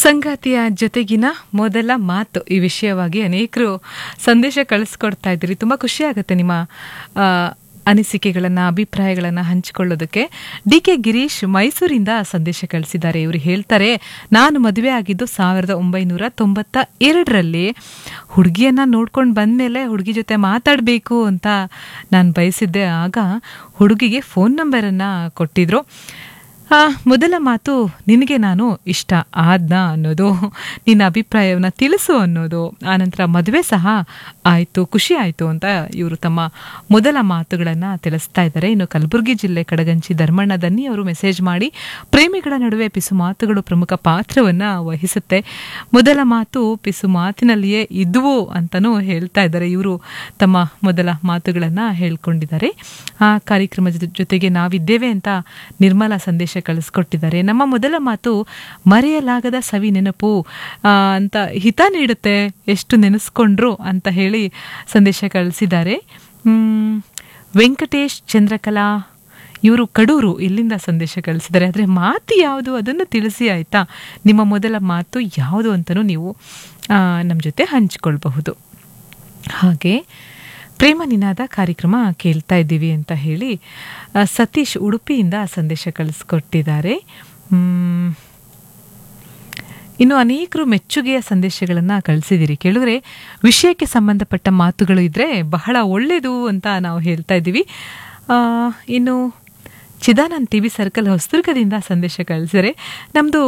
ಸಂಗಾತಿಯ ಜೊತೆಗಿನ ಮೊದಲ ಮಾತು ಈ ವಿಷಯವಾಗಿ ಅನೇಕರು ಸಂದೇಶ ಕಳಿಸ್ಕೊಡ್ತಾ ಇದ್ದೀರಿ ತುಂಬ ಖುಷಿ ಆಗುತ್ತೆ ನಿಮ್ಮ ಆ, ಅನಿಸಿಕೆಗಳನ್ನು ಅಭಿಪ್ರಾಯಗಳನ್ನು ಹಂಚಿಕೊಳ್ಳೋದಕ್ಕೆ ಡಿ ಕೆ ಗಿರೀಶ್ ಮೈಸೂರಿಂದ ಸಂದೇಶ ಕಳಿಸಿದ್ದಾರೆ ಇವರು ಹೇಳ್ತಾರೆ ನಾನು ಮದುವೆ ಆಗಿದ್ದು ಸಾವಿರದ ಒಂಬೈನೂರ ತೊಂಬತ್ತ ಎರಡರಲ್ಲಿ ಹುಡುಗಿಯನ್ನ ನೋಡ್ಕೊಂಡು ಬಂದಮೇಲೆ ಹುಡುಗಿ ಜೊತೆ ಮಾತಾಡಬೇಕು ಅಂತ ನಾನು ಬಯಸಿದ್ದೆ ಆಗ ಹುಡುಗಿಗೆ ಫೋನ್ ನಂಬರನ್ನು ಕೊಟ್ಟಿದ್ರು ಆ, ಮೊದಲ ಮಾತು ನಿನಗೆ ನಾನು ಇಷ್ಟ ಆದ್ನ ಅನ್ನೋದು ನಿನ್ನ ಅಭಿಪ್ರಾಯವನ್ನು ತಿಳಿಸು ಅನ್ನೋದು ಆನಂತರ ಮದುವೆ ಸಹ ಆಯಿತು ಖುಷಿ ಆಯಿತು ಅಂತ ಇವರು ತಮ್ಮ ಮೊದಲ ಮಾತುಗಳನ್ನು ತಿಳಿಸ್ತಾ ಇದ್ದಾರೆ ಇನ್ನು ಕಲಬುರಗಿ ಜಿಲ್ಲೆ ಕಡಗಂಚಿ ಧರ್ಮಣ್ಣ ದನ್ನಿ ಅವರು ಮೆಸೇಜ್ ಮಾಡಿ ಪ್ರೇಮಿಗಳ ನಡುವೆ ಪಿಸು ಮಾತುಗಳು ಪ್ರಮುಖ ಪಾತ್ರವನ್ನು ವಹಿಸುತ್ತೆ ಮೊದಲ ಮಾತು ಪಿಸು ಮಾತಿನಲ್ಲಿಯೇ ಇದ್ವು ಅಂತಲೂ ಹೇಳ್ತಾ ಇದ್ದಾರೆ ಇವರು ತಮ್ಮ ಮೊದಲ ಮಾತುಗಳನ್ನು ಹೇಳ್ಕೊಂಡಿದ್ದಾರೆ ಆ ಕಾರ್ಯಕ್ರಮದ ಜೊತೆಗೆ ನಾವಿದ್ದೇವೆ ಅಂತ ನಿರ್ಮಲಾ ಸಂದೇಶ ಕಳಿಸ್ಕೊಟ್ಟಿದ್ದಾರೆ ನಮ್ಮ ಮೊದಲ ಮಾತು ಮರೆಯಲಾಗದ ಸವಿ ನೆನಪು ಆ, ಅಂತ ಹಿತ ನೀಡುತ್ತೆ ಎಷ್ಟು ನೆನೆಸ್ಕೊಂಡ್ರು ಅಂತ ಹೇಳಿ ಸಂದೇಶ ಕಳಿಸಿದ್ದಾರೆ ಮ್, ವೆಂಕಟೇಶ್ ಚಂದ್ರಕಲಾ ಇವರು ಕಡೂರು ಇಲ್ಲಿಂದ ಸಂದೇಶ ಕಳಿಸಿದ್ದಾರೆ ಆದರೆ ಮಾತು ಯಾವುದು ಅದನ್ನು ತಿಳಿಸಿ ಆಯಿತಾ ನಿಮ್ಮ ಮೊದಲ ಮಾತು ಯಾವುದು ಅಂತಲೂ ನೀವು ನಮ್ಮ ಜೊತೆ ಹಂಚಿಕೊಳ್ಬಹುದು ಹಾಗೆ ಪ್ರೇಮ ನಿನಾದ ಕಾರ್ಯಕ್ರಮ ಕೇಳ್ತಾ ಇದ್ದೀವಿ ಅಂತ ಹೇಳಿ ಆ, ಸತೀಶ್ ಉಡುಪಿಯಿಂದ ಸಂದೇಶ ಕಳಿಸ್ಕೊಟ್ಟಿದ್ದಾರೆ ಮ್, ಇನ್ನು ಅನೇಕರು ಮೆಚ್ಚುಗೆಯ ಸಂದೇಶಗಳನ್ನು ಕಳಿಸಿದಿರಿ ಕೇಳಿದ್ರೆ ವಿಷಯಕ್ಕೆ ಸಂಬಂಧಪಟ್ಟ ಮಾತುಗಳು ಇದ್ದರೆ ಬಹಳ ಒಳ್ಳೆಯದು ಅಂತ ನಾವು ಹೇಳ್ತಾ ಇದ್ದೀವಿ ಆ, ಇನ್ನು ಚಿದಾನಂದ್ ಟಿ ವಿ ಸರ್ಕಲ್ ಹೊಸದುರ್ಗದಿಂದ ಸಂದೇಶ ಕಳಿಸಿದರೆ ನಮ್ಮದು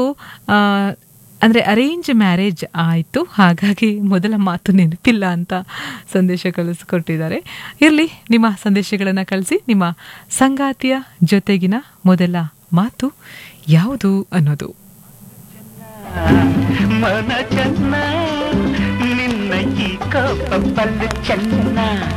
ಅಂದರೆ ಅರೇಂಜ್ ಮ್ಯಾರೇಜ್ ಆಯಿತು ಹಾಗಾಗಿ ಮೊದಲ ಮಾತು ನೆನಪಿಲ್ಲ ಅಂತ ಸಂದೇಶ ಕಳಿಸ್ಕೊಟ್ಟಿದ್ದಾರೆ ಇರಲಿ ನಿಮ್ಮ ಸಂದೇಶಗಳನ್ನು ಕಳಿಸಿ ನಿಮ್ಮ ಸಂಗಾತಿಯ ಜೊತೆಗಿನ ಮೊದಲ ಮಾತು ಯಾವುದು ಅನ್ನೋದು ಮನ ಚೆನ್ನ ನಿನ್ನ ಈ ಕೋಪ ಬಲ್ಲು ಚೆನ್ನ